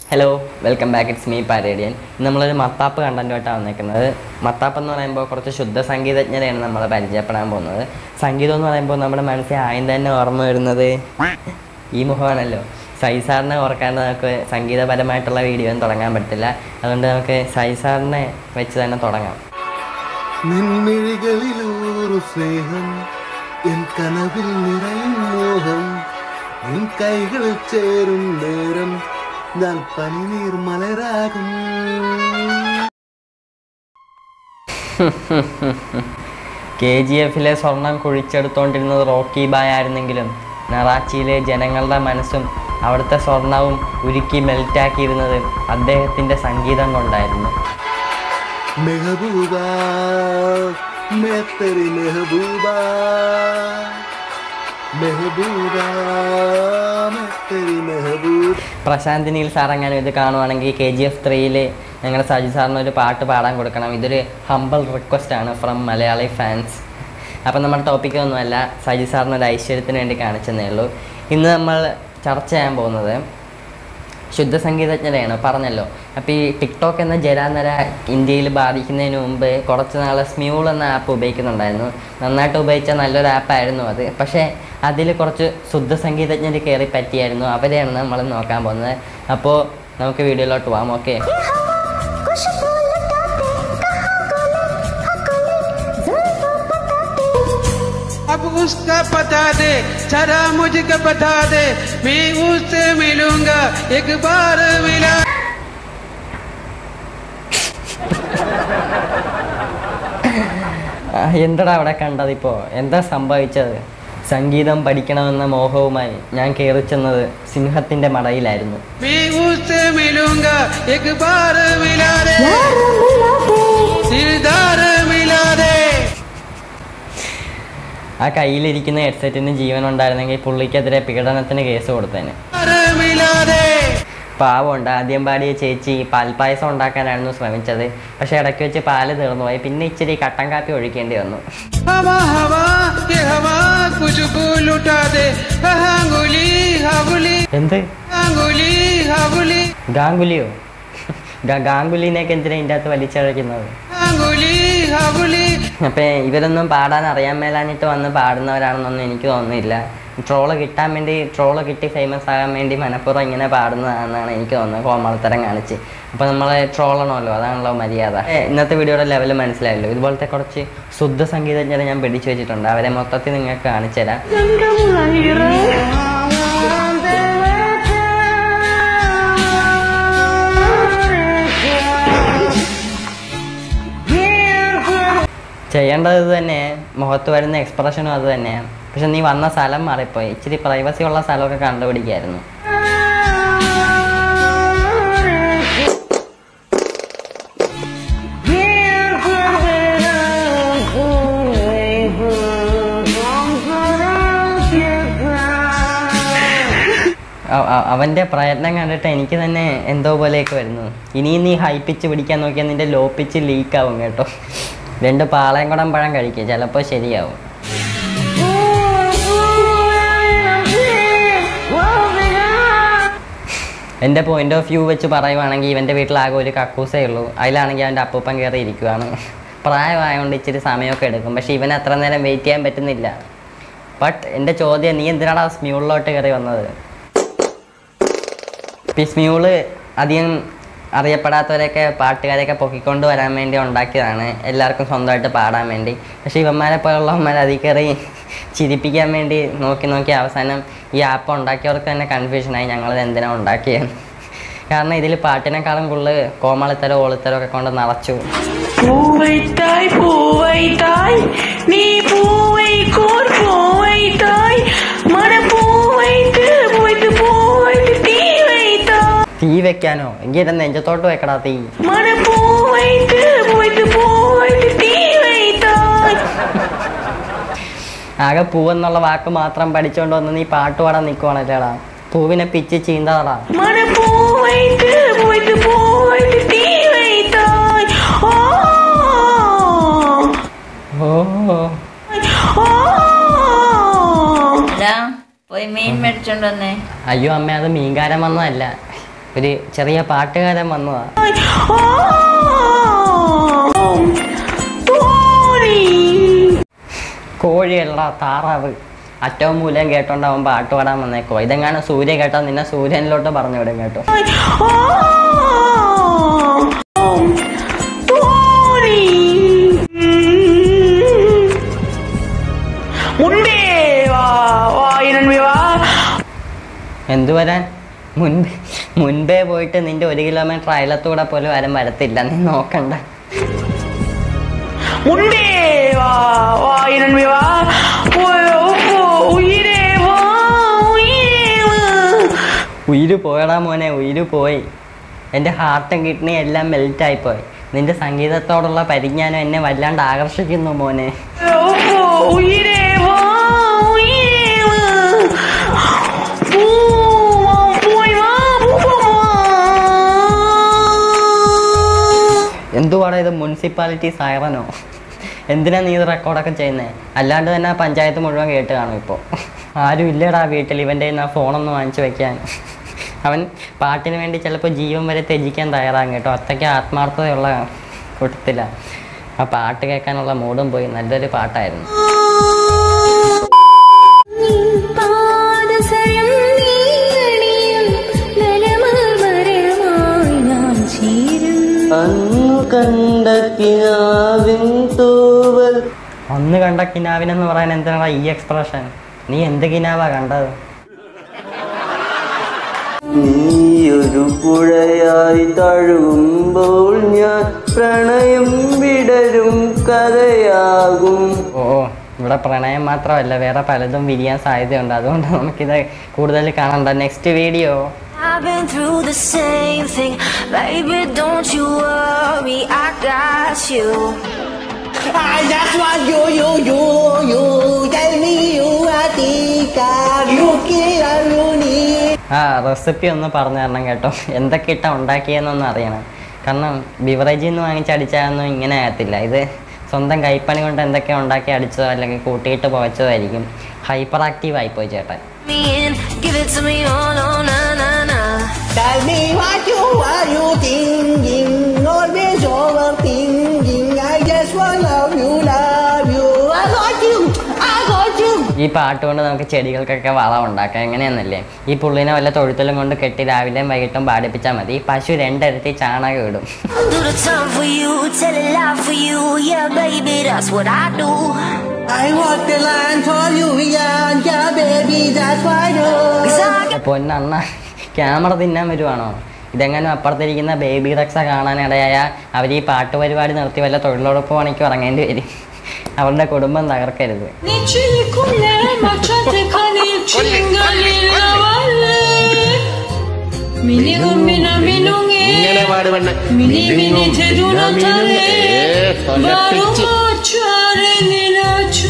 Hello welcome back it's me പാരേഡിയൻ നമ്മളൊരു മത്താപ്പ് കണ്ടന്റുമായിട്ടാണ് വന്നേക്കുന്നത് മത്താപ്പ് എന്ന് പറയുമ്പോൾ കുറച്ച് ശുദ്ധ സംഗീതജ്ഞരെയാണ് നമ്മൾ പരിചയപ്പെടാൻ പോകുന്നത് സംഗീതം എന്ന് പറയുമ്പോൾ നമ്മുടെ മനസ്സിൽ ആദ്യം തന്നെ ഓർമ്മ വരുന്നത് ഈ മുഖമാണല്ലോ സൈസാറിനെ ഓർക്കാണ്ട് നമുക്ക് സംഗീതപരമായിട്ടുള്ള വീഡിയോ ഒന്നും തുടങ്ങാൻ പറ്റില്ല അതുകൊണ്ട് നമുക്ക് സൈസാറിനെ വെച്ച് തന്നെ തുടങ്ങാം നിൻമിഴികളിലൂറു സ്നേഹം എൻ കനവിൽ നിറയും മോഹം നിൻ കൈകളിൽ ചേരും നേരം ഞാൻ പനിനീർ മലരാകും കെ ജി എഫിലെ സ്വർണം കുഴിച്ചെടുത്തോണ്ടിരുന്നത് റോക്കി ബായ് ആയിരുന്നെങ്കിലും നറാച്ചിയിലെ ജനങ്ങളുടെ മനസ്സും അവിടുത്തെ സ്വർണവും ഉരുക്കി മെൽറ്റാക്കിയിരുന്നത് അദ്ദേഹത്തിൻ്റെ സംഗീതം കൊണ്ടായിരുന്നു മെഹബൂബ മേത്തരി മെഹബൂബ മെഹബൂബ മേത്തരി മെഹബൂബ പ്രശാന്ത് നീൽ സാർ എങ്ങനെ ഇത് കാണുവാണെങ്കിൽ കെ ജി എഫ് ത്രീയിൽ ഞങ്ങളുടെ സജി സാറിന് ഒരു പാട്ട് പാടാൻ കൊടുക്കണം ഇതൊരു ഹംബിൾ റിക്വസ്റ്റ് ആണ് ഫ്രം മലയാളി ഫാൻസ് അപ്പം നമ്മുടെ ടോപ്പിക് ഒന്നുമല്ല സജി സാറിന് ഒരു ഐശ്വര്യത്തിന് വേണ്ടി കാണിച്ചെന്നേ ഉള്ളൂ ഇന്ന് നമ്മൾ ചർച്ച ചെയ്യാൻ പോകുന്നത് ശുദ്ധ സംഗീതജ്ഞരെയാണ് പറഞ്ഞല്ലോ അപ്പോൾ ഈ ടിക്ടോക്ക് എന്ന ജരാനര ഇന്ത്യയിൽ ബാധിക്കുന്നതിന് മുമ്പ് കുറച്ച് നാൾ സ്മ്യൂൾ എന്ന ആപ്പ് ഉപയോഗിക്കുന്നുണ്ടായിരുന്നു നന്നായിട്ട് ഉപയോഗിച്ച നല്ലൊരു ആപ്പായിരുന്നു അത് പക്ഷേ അതിൽ കുറച്ച് ശുദ്ധ സംഗീതജ്ഞർ കയറി പറ്റിയായിരുന്നു അവരെയാണ് നമ്മൾ നോക്കാൻ പോകുന്നത് അപ്പോൾ നമുക്ക് വീഡിയോയിലോട്ട് പോകാം ഓക്കെ अब उसका पता दे जरा मुझको बता दे मैं उससे मिलूंगा एक बार मिला ആ, എന്തടാ അവിടെ കണ്ടതിപ്പോൾ എന്താ സംഭവിച്ചത് സംഗീതം പഠിക്കണമെന്ന മോഹവുമായി ഞാൻ കയറി ചെന്നത് സിംഹത്തിൻ്റെ മടയിലായിരുന്നു मैं उससे मिलूंगा एक बार मिला दे दिलदार मिला दे ആ കയ്യിലിരിക്കുന്ന ഹെഡ്സെറ്റിന് ജീവൻ ഉണ്ടായിരുന്നെങ്കിൽ പുള്ളിക്കെതിരെ പീഡനത്തിന് കേസ് കൊടുത്തേനെ बार मिला दे പാവമുണ്ട് ആദ്യം പാടിയ ചേച്ചി പാൽപ്പായസം ഉണ്ടാക്കാനായിരുന്നു ശ്രമിച്ചത് പക്ഷെ ഇടയ്ക്ക് വെച്ച് പാല് തീർന്നുപോയി പിന്നെ ഇച്ചിരി കട്ടൻ കാപ്പി ഒഴിക്കേണ്ടി വന്നു हवा हवा ये हवा कुछ लुटा दे अंगुली हगुली എന്ത് अंगुली हगुली ഗാംഗുലിയോ ഗാ- ഗാംഗുലിനെയൊക്കെ എന്തിനാ ഇതിൻ്റെ അകത്ത് വലിച്ചഴക്കുന്നത് अंगुली हगुली അപ്പം ഇവരൊന്നും പാടാൻ അറിയാൻ മേലാഞ്ഞിട്ട് വന്ന് പാടുന്നവരാണെന്നൊന്നും എനിക്ക് തോന്നുന്നില്ല ട്രോള് കിട്ടാൻ വേണ്ടി ട്രോള് കിട്ടി ഫേമസ് ആകാൻ വേണ്ടി മനഃപൂർവ്വം ഇങ്ങനെ പാടുന്നതാണെന്നാണ് എനിക്ക് തോന്നുന്നത് കോമാളിത്തരം കാണിച്ച് അപ്പോൾ നമ്മൾ ട്രോളണമല്ലോ അതാണല്ലോ മര്യാദ ഏ, ഇന്നത്തെ വീഡിയോയുടെ ലെവൽ മനസ്സിലായല്ലോ ഇതുപോലത്തെ കുറച്ച് ശുദ്ധ സംഗീതജ്ഞരെ ഞാൻ പിടിച്ചു വെച്ചിട്ടുണ്ട് അവരെ മൊത്തത്തിൽ നിങ്ങൾക്ക് കാണിച്ചു തരാം ചെയ്യേണ്ടത് ഇത് തന്നെ മുഖത്ത് വരുന്ന എക്സ്പ്രഷനും അത് തന്നെയാണ് പക്ഷെ നീ വന്ന സ്ഥലം മാറിപ്പോയി ഇച്ചിരി പ്രൈവസി ഉള്ള സ്ഥലമൊക്കെ കണ്ടുപിടിക്കായിരുന്നു അവ- അവ- അവന്റെ പ്രയത്നം കണ്ടിട്ട് എനിക്ക് തന്നെ എന്തോ പോലെയൊക്കെ വരുന്നു ഇനിയും നീ ഹൈ പിച്ച് പിടിക്കാൻ നോക്കിയാൽ നിന്റെ ലോ പിച്ച് ലീക്ക് ആവും കേട്ടോ രണ്ട് പാളയംകുടം പഴം കഴിക്കുക ചിലപ്പോൾ ശരിയാവും എൻ്റെ പോയിന്റ് ഓഫ് വ്യൂ വെച്ച് പറയുവാണെങ്കിൽ ഇവൻ്റെ വീട്ടിലാകെ ഒരു കക്കൂസേ ഉള്ളൂ അതിലാണെങ്കിൽ അവൻ്റെ അപ്പൂപ്പൻ കയറി ഇരിക്കുവാണ് പ്രായമായതുകൊണ്ട് ഇച്ചിരി സമയമൊക്കെ എടുക്കും പക്ഷെ ഇവൻ അത്ര നേരം വെയിറ്റ് ചെയ്യാൻ പറ്റുന്നില്ല ബട്ട് എൻ്റെ ചോദ്യം നീ എന്തിനാടാ സ്മ്യൂളിലോട്ട് കയറി വന്നത് ഇപ്പം ഈ സ്മ്യൂള് അധികം അറിയപ്പെടാത്തവരെയൊക്കെ പാട്ടുകാരെയൊക്കെ പൊക്കിക്കൊണ്ട് വരാൻ വേണ്ടി ഉണ്ടാക്കിയതാണ് എല്ലാവർക്കും സ്വന്തമായിട്ട് പാടാൻ വേണ്ടി പക്ഷേ ഇവന്മാരെ പോലുള്ളവന്മാർ അതിൽ കയറി ചിരിപ്പിക്കാൻ വേണ്ടി നോക്കി നോക്കി അവസാനം ഈ ആപ്പ് ഉണ്ടാക്കിയവർക്ക് തന്നെ കൺഫ്യൂഷനായി ഞങ്ങളിത് എന്തിനാണ് ഉണ്ടാക്കിയത് കാരണം ഇതിൽ പാട്ടിനേക്കാളും കൂടുതൽ കോമാളിത്തരം ഓളിത്തരം ഒക്കെ കൊണ്ട് നിറച്ചു പൂവൈത്തായ് പൂവൈത്തായ് നീ പൂവൈക്കോർ പൂവൈത്തായ് മന പൂവൈത്ത് പോയിട്ട് പോയിട്ട് തീ വൈത്തായ് തീ വെക്കാനോ എങ്കിൽ ഇത് നെഞ്ചത്തോട്ട് വെക്കടാ തീ മന പൂവൈത്ത് പോയിട്ട് പോയിട്ട് തീ വൈത്തായ് ആകെ പൂവെന്നുള്ള വാക്ക് മാത്രം പഠിച്ചുകൊണ്ട് വന്ന് നീ പാട്ട് പാടാൻ നിൽക്കുവാണല്ലേടാ പൂവിനെ പിച്ച് ചീന്താടാ മന പൂവൈത്ത് പോയിട്ട് പോയിട്ട് തീ വൈത്തായ് ഓ ഓ ഓ അല്ല പോയി മീൻ മേടിച്ചോണ്ട് വന്നേ അയ്യോ അമ്മ അത് മീൻകാരൻ വന്നതല്ല ഒരു ചെറിയ പാട്ടുകാരൻ വന്നതാ കോഴിയല്ല താറാവ് അറ്റവും മൂലം കേട്ടോണ്ട് അവൻ പാട്ട് പാടാൻ വന്നേക്കോ ഇതെങ്ങാനും സൂര്യ കേട്ടാ നിന്നെ സൂര്യനിലോട്ട് പറഞ്ഞു വിടും കേട്ടോ മുൻപേ വാ വാ ഇരൺവി വാ എന്തു വരാൻ മുൻപ് മുൻപേ പോയിട്ട് നിന്റെ ഒരു കിലോമീറ്റർ അയലത്തൂടെ പോലും ആരും വരത്തില്ല നീ നോക്കണ്ട മുൻപേ വാ വാ ഇരൺവി വാ ഓ, ഓ, ഉയിരേ വാ ഉയിരേ വാ ഉയിര് പോയടാ മോനെ ഉയിര് പോയി എൻ്റെ ഹാർട്ടും കിഡ്നി എല്ലാം മെൽറ്റായി പോയി നിന്റെ സംഗീതത്തോടുള്ള പരിജ്ഞാനം എന്നെ വല്ലാണ്ട് ആകർഷിക്കുന്നു മോനെ ഓ, ഉയിരേ വാ ഉയിരേ വാ പൂ വാ പോയി വാ പൂ വാ എന്തുവാടാ ഇത് മുനിസിപ്പാലിറ്റി സൈറനോ എന്തിനാ നീ ഇത് റെക്കോർഡൊക്കെ ചെയ്യുന്നത് അല്ലാണ്ട് തന്നെ ആ പഞ്ചായത്ത് മുഴുവൻ കേട്ട് കാണും ഇപ്പോൾ ആരും ഇല്ലടാ വീട്ടിൽ ഇവൻ്റെ ആ ഫോണൊന്നും വാങ്ങിച്ചു വെക്കാൻ അവൻ പാട്ടിന് വേണ്ടി ചിലപ്പോൾ ജീവൻ വരെ ത്യജിക്കാൻ തയ്യാറാകും കേട്ടോ അത്രയ്ക്ക് ആത്മാർത്ഥതയുള്ള കൂട്ടത്തില്ല ആ പാട്ട് കേൾക്കാനുള്ള മൂടും പോയി നല്ലൊരു പാട്ടായിരുന്നു പാദസരം നീങ്ങണിയും നലമർമരമായി നാം ചേരും അന്നു കണ്ട കിനാവിൻ തൂവൽ അന്ന് കണ്ട കിനാവിനെന്ന് പറയാൻ എന്തിനാ ഈ എക്സ്പ്രഷൻ നീ എന്ത് കിനാവാ കണ്ടത് നീയൊരു പുഴയായി തഴുകുമ്പോൾ ഞാൻ പ്രണയം വിടരും കഥയാകും ഓ ഇവിടെ പ്രണയം മാത്രമല്ല വേറെ പലതും വിരിയാൻ സാധ്യതയുണ്ട് അതുകൊണ്ട് നമുക്കിത് കൂടുതൽ കാണണ്ട next video I've been through the same thing Baby, don't you worry, I got you I just want you, you, you, you. Tell me you are Tika. You kill you need. ആ recipe ഒന്ന് പറഞ്ഞു തരണം കേട്ടോ എന്തൊക്കെ ഇട്ടാ ഉണ്ടാക്കിയെന്നൊന്ന് അറിയണം കാരണം ബിവറേജിൽ നിന്ന് വാങ്ങിച്ചടിച്ചാലൊന്നും ഇങ്ങനെ ആകത്തില്ല ഇത് സ്വന്തം കൈപ്പണി കൊണ്ട് എന്തൊക്കെ ഉണ്ടാക്കി അടിച്ചതോ അല്ലെങ്കിൽ കൂട്ടിയിട്ട് പുകച്ചതോ ആയിരിക്കും ഹൈപ്പർ ആക്റ്റീവ് ആയിപ്പോയി ചേട്ടൻ Me in, give it to me, oh no, na na na Tell me what you are you thinking. Always overthinking. I just want love you, love you. I got you. I got you. ഈ പാട്ട് കൊണ്ട് നമുക്ക് ചെടികൾക്കൊക്കെ വളം ഉണ്ടാക്കാം എങ്ങനെയാണെന്നല്ലേ ഈ പുള്ളിനെ വല്ല തൊഴുത്തലും കൊണ്ട് കെട്ടി രാവിലെയും വൈകിട്ടും പാടിപ്പിച്ചാൽ മതി ഈ പശു രണ്ടിരട്ടി ചാണകം ഇടും I'll do the time for you, tell it loud for you Yeah, baby, that's what I do I walk the line for you, yeah, yeah, baby. That's what I do. Cause I പൊന്നണ്ണ camera തിന്നാൻ വരുവാണോ ഇതെങ്ങാനും അപ്പുറത്തിരിക്കുന്ന baby റക്സ കാണാനിടയായ അവർ ഈ പാട്ട് പരിപാടി നിർത്തി വല്ല തൊഴിലുറപ്പ് പണിക്ക് ഇറങ്ങേണ്ടി വരും അവരുടെ കുടുംബം തകർക്കരുത് Niçin kullere çatı kani çingalila valle Mini mina minunge Mini mini teduna tare Varuma çare ninaçare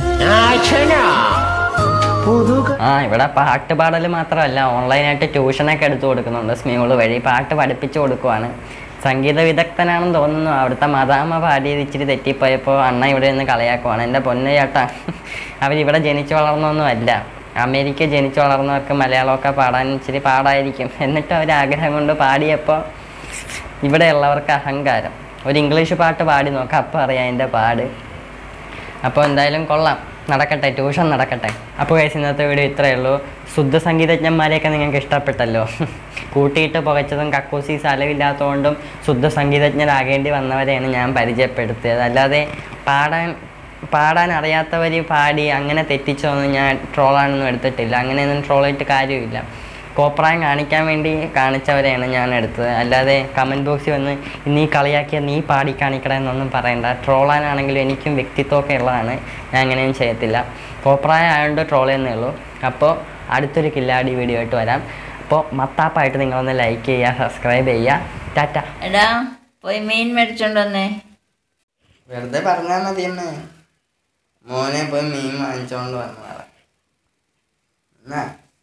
ആ ഇവിടെ പാട്ട് പാടൽ മാത്രമല്ല ഓൺലൈനായിട്ട് ട്യൂഷനൊക്കെ എടുത്തു കൊടുക്കുന്നുണ്ട് സ്മ്യൂള് വഴി പാട്ട് പഠിപ്പിച്ചു കൊടുക്കുവാണ് സംഗീത വിദഗ്ധനാണെന്ന് തോന്നുന്നു അവിടുത്തെ മദാമ പാടിയത് ഇച്ചിരി തെറ്റിപ്പോയപ്പോൾ അണ്ണ ഇവിടെ നിന്ന് കളയാക്കുവാണ് എൻ്റെ പൊന്നു ചേട്ടാ അവരിവിടെ ജനിച്ചു വളർന്നൊന്നുമല്ല അമേരിക്ക ജനിച്ചു വളർന്നവർക്ക് മലയാളമൊക്കെ പാടാൻ ഇച്ചിരി പാടായിരിക്കും എന്നിട്ട് അവർ ആഗ്രഹം കൊണ്ട് പാടിയപ്പോൾ ഇവിടെയുള്ളവർക്ക് അഹങ്കാരം ഒരു ഇംഗ്ലീഷ് പാട്ട് പാടി നോക്കാം അപ്പോൾ അറിയാം എൻ്റെ പാട് അപ്പോൾ എന്തായാലും കൊള്ളാം നടക്കട്ടെ ട്യൂഷൻ നടക്കട്ടെ അപ്പോൾ guys, ഇന്നത്തെ വീഡിയോ ഇത്രയേ ഉള്ളൂ ശുദ്ധ സംഗീതജ്ഞന്മാരെയൊക്കെ നിങ്ങൾക്ക് ഇഷ്ടപ്പെട്ടല്ലോ കൂട്ടിയിട്ട് പുകച്ചതും കക്കൂസി സ്ഥലമില്ലാത്തതുകൊണ്ടും ശുദ്ധ സംഗീതജ്ഞരാകേണ്ടി വന്നവരെയാണ് ഞാൻ പരിചയപ്പെടുത്തിയത് അല്ലാതെ പാടാൻ പാടാൻ അറിയാത്തവർ പാടി അങ്ങനെ തെറ്റിച്ചൊന്നും ഞാൻ ട്രോളാനൊന്നും എടുത്തിട്ടില്ല അങ്ങനെയൊന്നും ട്രോൾ ചെയ്തിട്ട് കാര്യമില്ല കോപ്രായം കാണിക്കാൻ വേണ്ടി കാണിച്ചവരെയാണ് ഞാൻ എടുത്തത് അല്ലാതെ കമൻറ്റ് ബോക്സിൽ വന്ന് നീ കളിയാക്കിയ നീ പാടി കാണിക്കട എന്നൊന്നും പറയണ്ട ട്രോളാനാണെങ്കിലും എനിക്കും വ്യക്തിത്വമൊക്കെ ഉള്ളതാണ് ഞാൻ അങ്ങനെയൊന്നും ചെയ്യത്തില്ല കോപ്രായം ആയതുകൊണ്ട് ട്രോൾ ചെയ്യുന്നേ ഉള്ളൂ അപ്പോൾ അടുത്തൊരു കില്ലാടി വീഡിയോ ആയിട്ട് വരാം അപ്പോൾ മത്താപ്പായിട്ട് നിങ്ങളൊന്ന് ലൈക്ക് ചെയ്യുക സബ്സ്ക്രൈബ് ചെയ്യുക ടാറ്റ എടാ പോയി മീൻ മേടിച്ചോണ്ട് വന്നേ വെറുതെ പറഞ്ഞാൽ മതി അമ്മേ മോനെ പോയി മീൻ വാങ്ങിച്ചോണ്ട് വന്നതാണ് എന്നാ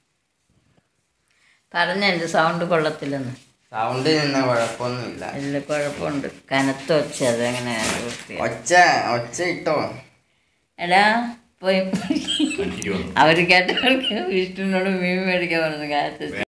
പറഞ്ഞെന്റെ സൗണ്ട് കൊള്ളത്തില്ലെന്ന് സൗണ്ട് നിന്ന കുഴപ്പമൊന്നുമില്ല അതിൽ കുഴപ്പമുണ്ട് കനത്ത് വെച്ച അതെങ്ങനെ വൃത്തിയാ. ഒച്ച ഒച്ച ഇട്ടോ എടാ പോയി അവർ കേട്ടവർക്ക് വിഷ്ണുവിനോട് മീൻ മേടിക്കാൻ പറഞ്ഞു കാലത്ത്